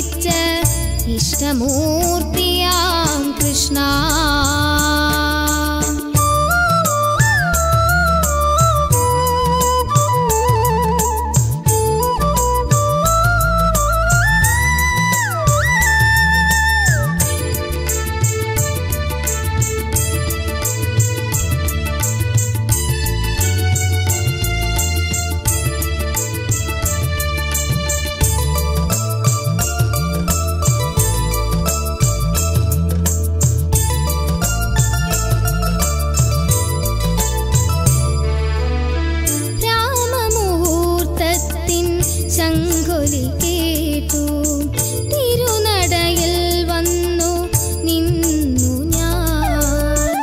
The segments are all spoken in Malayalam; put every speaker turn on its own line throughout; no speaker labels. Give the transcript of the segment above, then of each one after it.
സിദ്ധിച്ച ഇഷ്ടമൂർത്തിയാം കൃഷ്ണ രാമമുഹൂർത്തത്തിൻ ശങ്കുലി കേട്ടു തിരുനടയിൽ വന്നു നിന്നു ഞാൻ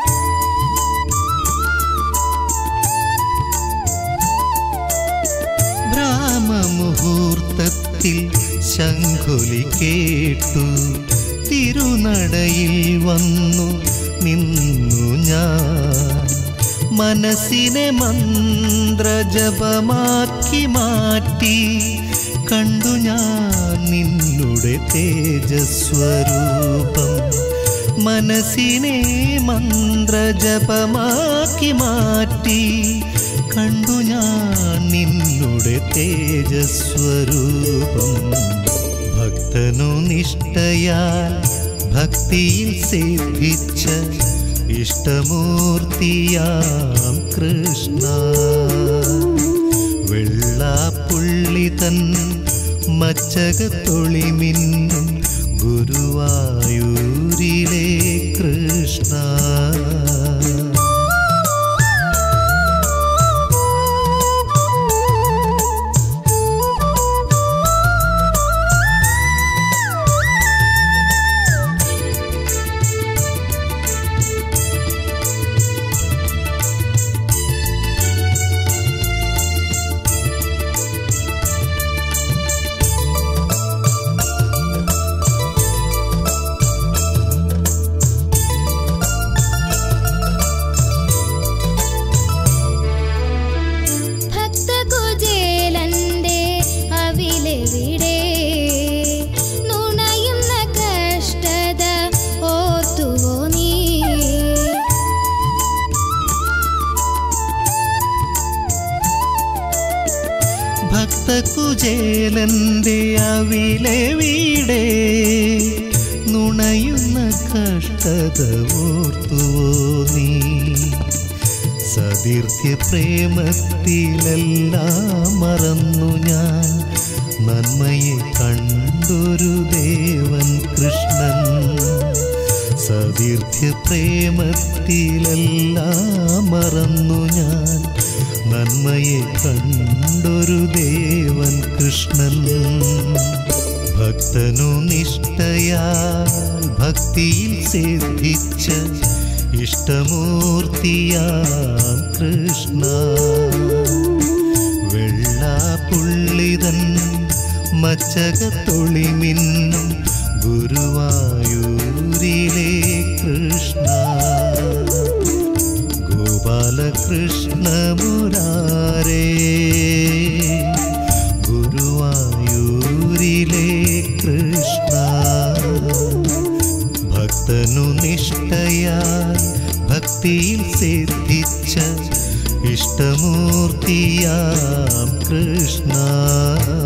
ബ്രാഹ്മമുഹൂർത്തത്തിൽ ശംഖുലി കേട്ടു തിരുനടയിൽ വന്നു നിന്നു ഞാൻ മനസ്സിനെ മന്ത്രജപമാക്കി മാറ്റി കണ്ടു ഞാൻ നിന്നുടെ തേജസ്വരൂപം മനസ്സിനെ മന്ത്രജപമാക്കി മാറ്റി കണ്ടു ഞാൻ നിന്നുടെ തേജസ്വരൂപം ഭക്തനു നിഷ്ഠയാൽ ഭക്തിയിൽ സിദ്ധിച്ച ഇഷ്ടമൂർത്തിയാം കൃഷ്ണ വെള്ളാപ്പുള്ളി തൻ മച്ചകത്തൊളിമിന്നും ഗുരുവായൂരിലെ കൃഷ്ണ
ഭക്തകുചേലന്റെ അവിലെവിടെ നുണയുന്ന കഷ്ടത ഓർത്തുവോ നീ
ഭക്തകുചേലന്റെ അവിലെ വീടേ നുണയുന്ന കഷ്ടത ഓർത്തുവോ നീ സതീർത്ഥ്യ പ്രേമത്തിലെല്ലാം മറന്നു ഞാൻ നന്മയെ കണ്ടൊരു ദേവൻ കൃഷ്ണൻ സതീർത്ഥ്യ പ്രേമത്തിലെല്ലാം മറന്നു ഞാൻ നന്മയെ കണ്ടൊരു ദേവൻ കൃഷ്ണൻ ഭക്തനു നിഷ്ഠയാൽ ഭക്തിയിൽ സിദ്ധിച്ച ഇഷ്ടമൂർത്തിയാം കൃഷ്ണ വെള്ളാപ്പുള്ളിതൻ മച്ചകത്തൊളിമിന്നും ഗുരുവായൂരിലെ കൃഷ്ണ ഗോപാലകൃഷ്ണ മുരാരേ ഗുരുവായൂരിലെ കൃഷ്ണ ഭക്തനു നിഷ്ഠയാൽ ഭക്തിയിൽ സിദ്ധിച്ച ഇഷ്ടമൂർത്തിയാം കൃഷ്ണ